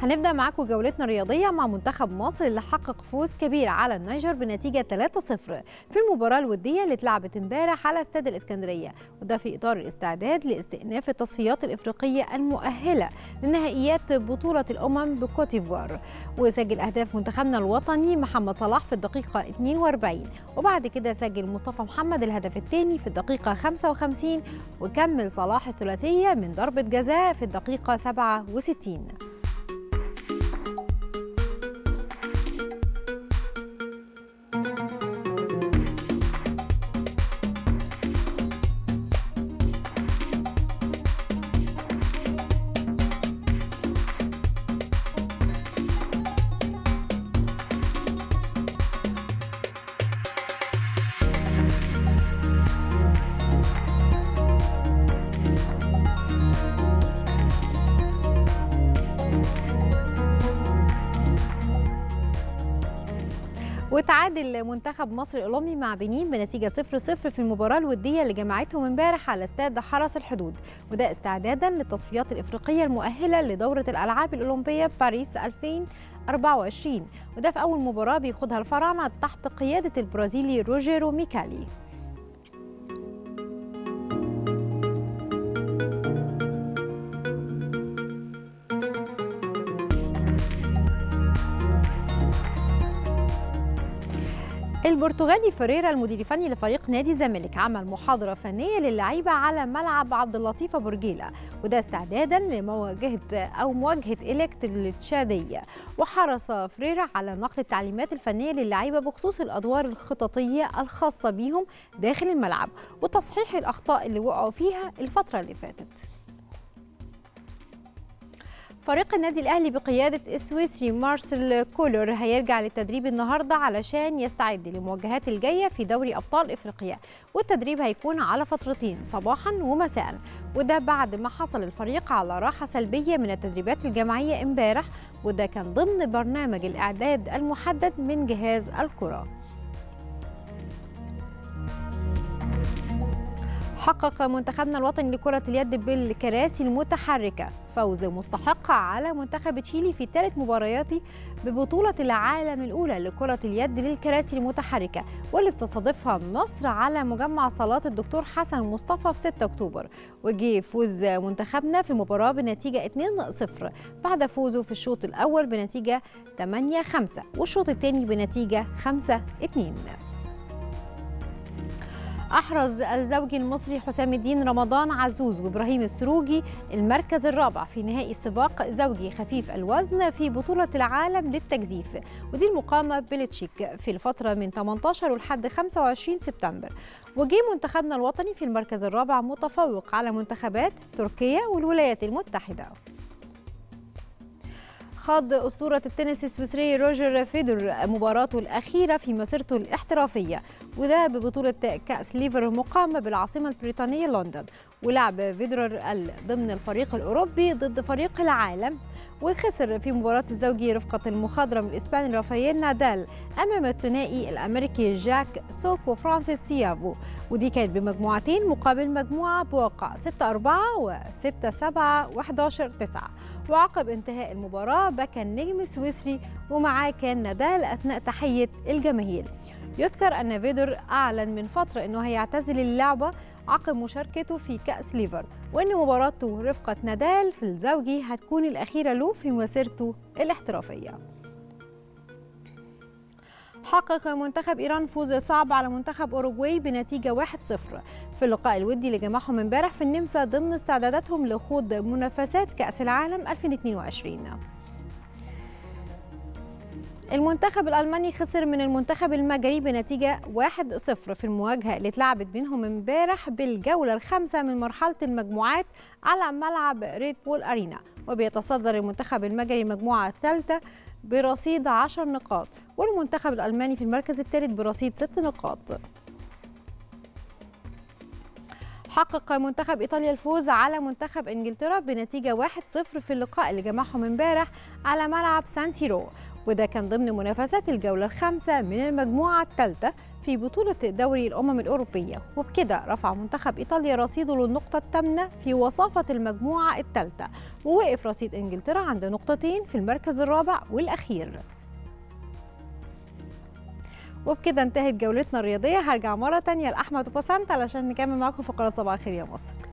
هنبدأ معاكم جولتنا الرياضية مع منتخب مصر اللي حقق فوز كبير على النيجر بنتيجة 3-0 في المباراة الودية اللي اتلعبت امبارح على استاد الإسكندرية وده في إطار الاستعداد لاستئناف التصفيات الإفريقية المؤهلة لنهائيات بطولة الأمم بكوتيفوار وسجل أهداف منتخبنا الوطني محمد صلاح في الدقيقة 42 وبعد كده سجل مصطفى محمد الهدف الثاني في الدقيقة 55 وكمل صلاح الثلاثية من ضربة جزاء في الدقيقة 67 وتعادل منتخب مصر الأولمبي مع بنين بنتيجة 0-0 في المباراة الودية اللي جمعتهم امبارح على استاد حرس الحدود وده استعدادا للتصفيات الإفريقية المؤهلة لدورة الألعاب الأولمبية باريس 2024 وده في أول مباراة بيخوضها الفراعنة تحت قيادة البرازيلي روجيرو ميكالي البرتغالي فريرا المدير الفني لفريق نادي الزمالك عمل محاضرة فنية للعيبة على ملعب عبد اللطيف أبو رجيلة وده استعدادا لمواجهة أو مواجهة إليكت التشادية وحرص فريرا على نقل التعليمات الفنية للعيبة بخصوص الأدوار الخططية الخاصة بيهم داخل الملعب وتصحيح الأخطاء اللي وقعوا فيها الفترة اللي فاتت فريق النادي الاهلي بقياده السويسري مارسيل كولر هيرجع للتدريب النهارده علشان يستعد للمواجهات الجايه في دوري ابطال افريقيا والتدريب هيكون على فترتين صباحا ومساء وده بعد ما حصل الفريق على راحه سلبيه من التدريبات الجماعيه امبارح وده كان ضمن برنامج الاعداد المحدد من جهاز الكره حقق منتخبنا الوطني لكرة اليد بالكراسي المتحركة فوز مستحق على منتخب تشيلي في ثالث مبارياته ببطولة العالم الأولى لكرة اليد للكراسي المتحركة واللي بتستضيفها مصر على مجمع صالات الدكتور حسن مصطفى في 6 أكتوبر وجه فوز منتخبنا في المباراة بنتيجة 2-0 بعد فوزه في الشوط الأول بنتيجة 8-5 والشوط الثاني بنتيجة 5-2 أحرز الزوج المصري حسام الدين رمضان عزوز وإبراهيم السروجي المركز الرابع في نهائي سباق زوجي خفيف الوزن في بطولة العالم للتجديف ودي المقامة بلتشيك في الفترة من 18 لحد 25 سبتمبر وجي منتخبنا الوطني في المركز الرابع متفوق على منتخبات تركيا والولايات المتحدة خاض أسطورة التنس السويسري روجر فيدر مباراته الأخيرة في مسيرته الاحترافية وده ببطولة كأس ليفر مقامة بالعاصمة البريطانية لندن ولعب فيدرر ضمن الفريق الأوروبي ضد فريق العالم وخسر في مباراة الزوجي رفقة المخضرم الإسباني رافائيل نادال أمام الثنائي الأمريكي جاك سوكو فرانسيس تيافو ودي كانت بمجموعتين مقابل مجموعة بواقع 6-4 و6-7 و11-9 وعقب انتهاء المباراة بكى النجم السويسري ومعاه كان نادال أثناء تحية الجماهير يذكر أن فيدر أعلن من فترة أنه هيعتزل اللعبة عقب مشاركته في كأس ليفر وأن مباراته رفقة نادال في الزوجي هتكون الأخيرة له في مسيرته الاحترافية حقق منتخب إيران فوز صعب على منتخب أوروغواي بنتيجة 1-0 في اللقاء الودي اللي جمعهم امبارح في النمسا ضمن استعداداتهم لخوض منافسات كأس العالم 2022 المنتخب الألماني خسر من المنتخب المجري بنتيجة 1-0 في المواجهة اللي اتلعبت بينهم امبارح بالجولة الخامسة من مرحلة المجموعات على ملعب ريد بول أرينا وبيتصدر المنتخب المجري المجموعة الثالثة برصيد 10 نقاط والمنتخب الألماني في المركز الثالث برصيد 6 نقاط حقق منتخب إيطاليا الفوز على منتخب إنجلترا بنتيجة 1-0 في اللقاء اللي جمعهم امبارح على ملعب سان سيرو وده كان ضمن منافسات الجولة الخامسة من المجموعة الثالثة في بطولة دوري الأمم الأوروبية وبكده رفع منتخب إيطاليا رصيده للنقطة الثامنة في وصافة المجموعة الثالثة ووقف رصيد إنجلترا عند نقطتين في المركز الرابع والأخير وبكده انتهت جولتنا الرياضية هرجع مرة تانية لأحمد وبسنت علشان نكمل معاكم فقرات صباح الخير يا مصر